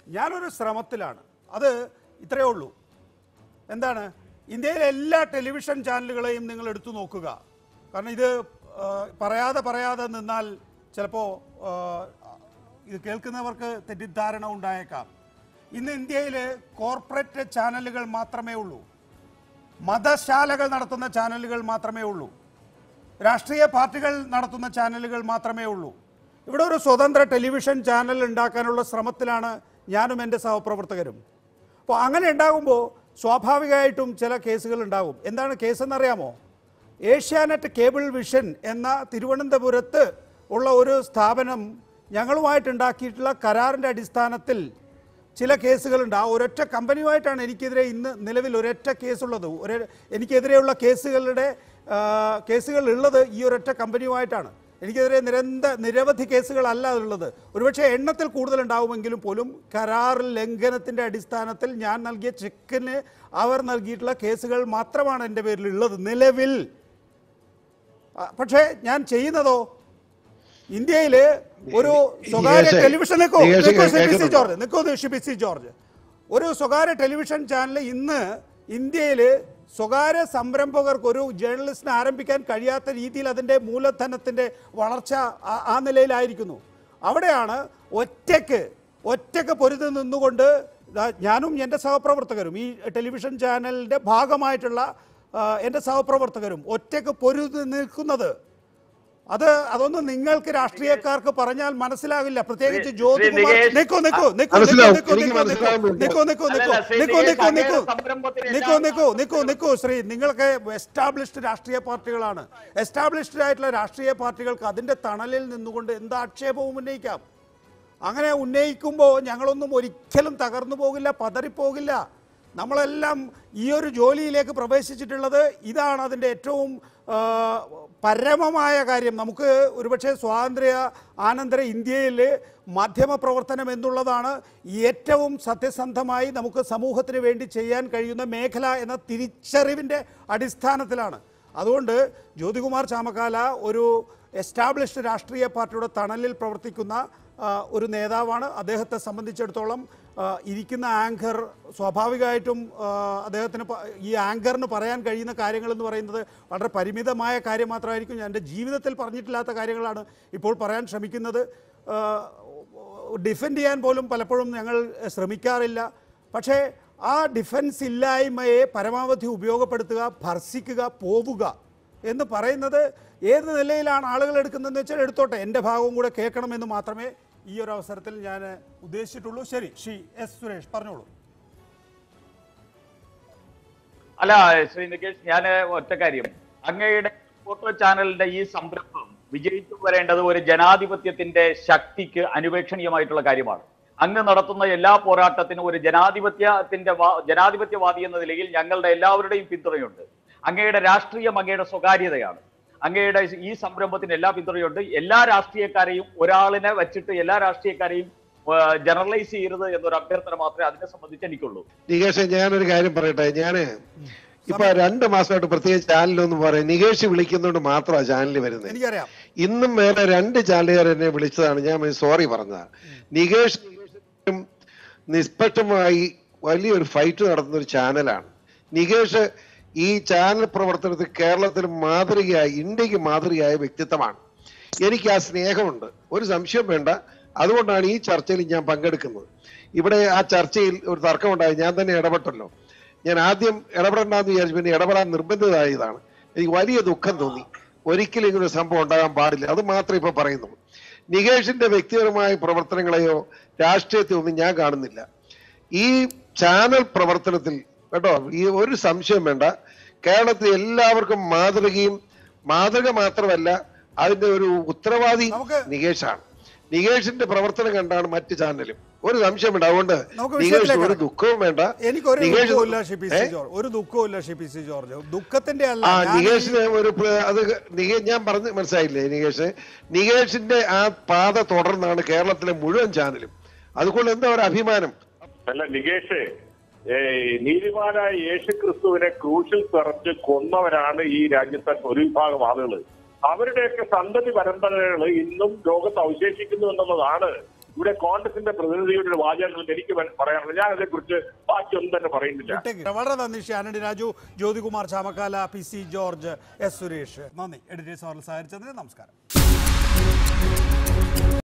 ഞാനൊരു ശ്രമത്തിലാണ് അത് ഇത്രയേ ഉള്ളൂ എന്താണ് ഇന്ത്യയിലെ എല്ലാ ടെലിവിഷൻ ചാനലുകളെയും നിങ്ങൾ എടുത്തു നോക്കുക കാരണം ഇത് ആ, പറയാതെ പറയാതെ നിന്നാൽ ചിലപ്പോൾ ഇത് കേൾക്കുന്നവർക്ക് തെറ്റിദ്ധാരണ ഉണ്ടായേക്കാം ഇന്ന് ഇന്ത്യയിൽ കോർപ്പറേറ്റ് ചാനലുകൾ മാത്രമേ ഉള്ളൂ മതശാലകൾ നടത്തുന്ന ചാനലുകൾ മാത്രമേ ഉള്ളൂ രാഷ്ട്രീയ പാർട്ടികൾ നടത്തുന്ന ചാനലുകൾ മാത്രമേ ഉള്ളൂ ഇവിടെ ഒരു സ്വതന്ത്ര ടെലിവിഷൻ ചാനൽ ഉണ്ടാക്കാനുള്ള ശ്രമത്തിലാണ് ഞാനും എൻ്റെ സഹപ്രവർത്തകരും അപ്പോൾ അങ്ങനെ ഉണ്ടാകുമ്പോൾ സ്വാഭാവികമായിട്ടും ചില കേസുകൾ ഉണ്ടാകും എന്താണ് കേസെന്നറിയാമോ ഏഷ്യാനെറ്റ് കേബിൾ വിഷൻ എന്ന തിരുവനന്തപുരത്ത് ഉള്ള ഒരു സ്ഥാപനം ഞങ്ങളുമായിട്ട് ഉണ്ടാക്കിയിട്ടുള്ള കരാറിൻ്റെ അടിസ്ഥാനത്തിൽ ചില കേസുകളുണ്ട് ആ ഒരൊറ്റ കമ്പനിയുമായിട്ടാണ് എനിക്കെതിരെ ഇന്ന് നിലവിൽ ഒരൊറ്റ കേസുള്ളത് ഒരു എനിക്കെതിരെയുള്ള കേസുകളുടെ ആ, കേസുകൾ ഉള്ളത് ഈ ഒരൊറ്റ കമ്പനിയുമായിട്ടാണ് എനിക്കെതിരെ നിരന്തര നിരവധി കേസുകളല്ല ഉള്ളത് ഒരുപക്ഷെ എണ്ണത്തിൽ കൂടുതൽ ഉണ്ടാവുമെങ്കിലും പോലും കരാർ ലംഘനത്തിൻ്റെ അടിസ്ഥാനത്തിൽ ഞാൻ നൽകിയ ചെക്കിന് അവർ നൽകിയിട്ടുള്ള കേസുകൾ മാത്രമാണ് എൻ്റെ പേരിൽ ഉള്ളത് നിലവിൽ ആ, പക്ഷേ ഞാൻ ചെയ്യുന്നതോ ഇന്ത്യയിൽ ഒരു സ്വകാര്യ നികേഷേ, ടെലിവിഷൻ നിൽക്കൂ നികേഷ് നിൽക്കൂ ശ്രീ പി സി കേൾക്കുന്നുണ്ടോ? ജോർജ് നിൽക്കൂ ശ്രീ പി സി ജോർജ് ഒരു സ്വകാര്യ ടെലിവിഷൻ ചാനൽ ഇന്ന് ഇന്ത്യയിൽ സ്വകാര്യ സംരംഭകർക്ക് ഒരു ജേർണലിസ്റ്റിനെ ആരംഭിക്കാൻ കഴിയാത്ത രീതിയിൽ അതിൻ്റെ മൂലധനത്തിൻ്റെ വളർച്ച ആ- ആ നിലയിലായിരിക്കുന്നു അവിടെയാണ് ഒറ്റയ്ക്ക് ഒറ്റയ്ക്ക് പൊരുതി നിന്നുകൊണ്ട് ദാ ഞാനും എൻ്റെ സഹപ്രവർത്തകരും ഈ ടെലിവിഷൻ ചാനലിൻ്റെ ഭാഗമായിട്ടുള്ള ആ, എൻ്റെ സഹപ്രവർത്തകരും ഒറ്റയ്ക്ക് പൊരുതി നിൽക്കുന്നത് അത് അതൊന്നും നിങ്ങൾക്ക് രാഷ്ട്രീയക്കാർക്ക് പറഞ്ഞാൽ മനസ്സിലാകില്ല പ്രത്യേകിച്ച് ശ്രീ- ജ്യോതികുമാർ ശ്രീ നികേഷ്, നിക്കോ നിക്കോ നിക്കോ മനസ്സിലാവും. നിക്കോ എനിക്ക് നിക്കോ നിക്കോ മനസ്സിലാവുന്നുണ്ട്. നിക്കോ നിക്കോ നിക്കോ അല്ലല്ല, ശ്രീ നിക്കോ നികേഷ്, നിക്കോ നിക്കോ അങ്ങയുടെ സംരംഭത്തിന് നിക്കോ എല്ലാ നിക്കോ നിക്കോ നിക്കോ ശ്രീ നിങ്ങളൊക്കെ എസ്റ്റാബ്ലിഷ്ഡ് രാഷ്ട്രീയ പാർട്ടികളാണ് എസ്റ്റാബ്ലിഷ്ഡ് ആയിട്ടുള്ള രാഷ്ട്രീയ പാർട്ടികൾക്ക് അതിന്റെ തണലിൽ നിന്നുകൊണ്ട് എന്ത് ആക്ഷേപവും ഉന്നയിക്കാം അങ്ങനെ ഉന്നയിക്കുമ്പോൾ ഞങ്ങളൊന്നും ഒരിക്കലും തകർന്നു പോകില്ല പതറിപ്പോകില്ല നമ്മളെല്ലാം ഈ ഒരു ജോലിയിലേക്ക് പ്രവേശിച്ചിട്ടുള്ളത് ഇതാണ് അതിൻ്റെ ഏറ്റവും ആ, പരമമായ കാര്യം നമുക്ക് ഒരുപക്ഷെ സ്വാതന്ത്ര്യ ആനന്തര ഇന്ത്യയിൽ മാധ്യമപ്രവർത്തനം എന്നുള്ളതാണ് ഏറ്റവും സത്യസന്ധമായി നമുക്ക് സമൂഹത്തിന് വേണ്ടി ചെയ്യാൻ കഴിയുന്ന മേഖല എന്ന തിരിച്ചറിവിൻ്റെ അടിസ്ഥാനത്തിലാണ് അതുകൊണ്ട് ജ്യോതികുമാർ ചാമക്കാല ഒരു എസ്റ്റാബ്ലിഷ്ഡ് രാഷ്ട്രീയ പാർട്ടിയുടെ തണലിൽ പ്രവർത്തിക്കുന്ന ആ, ഒരു നേതാവാണ് അദ്ദേഹത്തെ സംബന്ധിച്ചിടത്തോളം ആ, ഇരിക്കുന്ന ആങ്കർ സ്വാഭാവികമായിട്ടും ആ, അദ്ദേഹത്തിന് പ- ഈ ആങ്കറിന് പറയാൻ കഴിയുന്ന കാര്യങ്ങൾ എന്ന് പറയുന്നത് വളരെ പരിമിതമായ കാര്യം മാത്രമായിരിക്കും ഞാൻ എൻ്റെ ജീവിതത്തിൽ പറഞ്ഞിട്ടില്ലാത്ത കാര്യങ്ങളാണ് ഇപ്പോൾ പറയാൻ ശ്രമിക്കുന്നത് ഡിഫെൻഡ് ചെയ്യാൻ പോലും പലപ്പോഴും ഞങ്ങൾ ശ്രമിക്കാറില്ല പക്ഷേ ആ ഡിഫൻസ് ഇല്ലായ്മയെ പരമാവധി ഉപയോഗപ്പെടുത്തുക ഭർസിക്കുക പോവുക എന്ന് പറയുന്നത് ഏത് നിലയിലാണ് ആളുകൾ എടുക്കുന്നതെന്ന് വെച്ചാൽ എടുത്തോട്ടെ എൻ്റെ ഭാഗവും കൂടെ കേൾക്കണമെന്ന് മാത്രമേ ഈ ഒരു അവസരത്തിൽ ഞാൻ ഉദ്ദേശിച്ചിട്ടുള്ളൂ ശരി ശ്രീ എസ് സുരേഷ് പറഞ്ഞോളൂ അല്ല ശ്രീ നികേഷ് ഞാൻ ഒറ്റ കാര്യം അങ്ങയുടെ ഫോട്ടോ ചാനലിന്റെ ഈ സംരംഭം വിജയിച്ചു വരേണ്ടത് ഒരു ജനാധിപത്യത്തിന്റെ ശക്തിക്ക് അനുപേക്ഷണീയമായിട്ടുള്ള കാര്യമാണ് അങ്ങ് നടത്തുന്ന എല്ലാ പോരാട്ടത്തിനും ഒരു ജനാധിപത്യത്തിന്റെ വാ- ജനാധിപത്യവാദി എന്ന നിലയിൽ ഞങ്ങളുടെ എല്ലാവരുടെയും പിന്തുണയുണ്ട് അങ്ങയുടെ രാഷ്ട്രീയം അങ്ങയുടെ സ്വകാര്യതയാണ് അങ്ങയുടെ ഈ സംരംഭത്തിന് എല്ലാ പിന്തുണയുണ്ട് എല്ലാ രാഷ്ട്രീയക്കാരെയും ഒരാളിനെ വെച്ചിട്ട് എല്ലാ രാഷ്ട്രീയക്കാരെയും ജനറലൈസ് ചെയ്യരുത് എന്നൊരു അഭ്യർത്ഥന മാത്രമേ അതിനെ സംബന്ധിച്ച് എനിക്കുള്ളൂ നികേഷ് ഞാനൊരു കാര്യം പറയട്ടെ ഞാന് ഇപ്പൊ രണ്ട് മാസമായിട്ട് പ്രത്യേകിച്ച് ചാനലൊന്നും പറയും നികേഷ് വിളിക്കുന്നതുകൊണ്ട് മാത്രമാണ് ചാനലിൽ വരുന്നത് എനിക്കറിയാം ഇന്നും വേറെ രണ്ട് ചാനലുകാർ എന്നെ വിളിച്ചതാണ് ഞാൻ സോറി പറഞ്ഞതാണ് നികേഷ് നികേഷും നിഷ്പക്ഷമായി വലിയൊരു ഫൈറ്റ് നടത്തുന്ന ഒരു ചാനലാണ് നികേഷ് ഈ ചാനൽ പ്രവർത്തനത്തിൽ കേരളത്തിൽ മാതൃകയായി ഇന്ത്യക്ക് മാതൃകയായ വ്യക്തിത്വമാണ് എനിക്ക് ആ സ്നേഹമുണ്ട് ഒരു സംശയം വേണ്ട അതുകൊണ്ടാണ് ഈ ചർച്ചയിൽ ഞാൻ പങ്കെടുക്കുന്നത് ഇവിടെ ആ ചർച്ചയിൽ ഒരു തർക്കമുണ്ടായി ഞാൻ തന്നെ ഇടപെട്ടല്ലോ ഞാൻ ആദ്യം ഇടപെടണ്ടെന്ന് വിചാരിച്ചു പിന്നെ ഇടപെടാൻ നിർബന്ധിതമായതാണ് എനിക്ക് വലിയ ദുഃഖം തോന്നി ഒരിക്കലും ഇങ്ങനെ ഒരു സംഭവം ഉണ്ടാകാൻ പാടില്ല അത് മാത്രമേ ഇപ്പൊ പറയുന്നുള്ളൂ നികേഷിന്റെ വ്യക്തിപരമായ പ്രവർത്തനങ്ങളെയോ രാഷ്ട്രീയത്തെയോ ഒന്നും ഞാൻ കാണുന്നില്ല ഈ ചാനൽ പ്രവർത്തനത്തിൽ കേട്ടോ ഈ ഒരു സംശയം വേണ്ട കേരളത്തിൽ എല്ലാവർക്കും മാതൃകയും മാതൃക മാത്രമല്ല അതിന്റെ ഒരു ഉത്തരവാദി നമുക്ക് നികേഷാണ് നികേഷിന്റെ പ്രവർത്തനം കണ്ടാണ് മറ്റ് ചാനലും ഒരു സംശയം വേണ്ട അതുകൊണ്ട് നമുക്ക് നികേഷ് വിഷയത്തിലേക്ക് ഒരു കടക്കാം. ദുഃഖവും വേണ്ട എനിക്കൊരു നികേഷ് ദുഃഖവുമില്ല ഷി പി സി ഏ? ജോർജ് ഒരു ദുഃഖവുമില്ല ഷി പി സി ജോർജ് ദുഃഖത്തിന്റെ അല്ല ആ ഞാൻ ഈ- നികേഷിന് ഒരു പ്ര- അത് നികേ ഞാൻ പറഞ്ഞ് മനസ്സിലായില്ലേ നികേഷ് നികേഷിന്റെ ആ പാത തുടർന്നാണ് കേരളത്തിലെ മുഴുവൻ ചാനലും അതുകൊണ്ട് എന്താ ഒരു അഭിമാനം അല്ല നികേഷ് ഏയ് നീതിമാനായ യേശു ക്രിസ്തുവിനെ ക്രൂശിൽ തറച്ച് കൊന്നവരാണ് ഈ രാജ്യത്തെ ഒരു വിഭാഗം ആളുകൾ അവരുടെയൊക്കെ സന്തതി പരമ്പരകൾ ഇന്നും ലോകത്ത് അവശേഷിക്കുന്നു എന്നുള്ളതാണ് ഇവിടെ കോൺഗ്രസിന്റെ പ്രതിനിധിയുടെ ഒരു വാചകങ്ങൾ എനിക്ക് മന- പറയാനുള്ളത് ഞാൻ അതേക്കുറിച്ച് ബാക്കിയൊന്നും തന്നെ പറയുന്നില്ല വിട്ടേക്ക്. വളരെ നന്ദി Shri Antony Raju Jyothikumar Chamakkala P C George S Suresh നന്ദി എഡിറ്റേഴ്സ് അവറിൽ സഹകരിച്ചതിന് നമസ്കാരം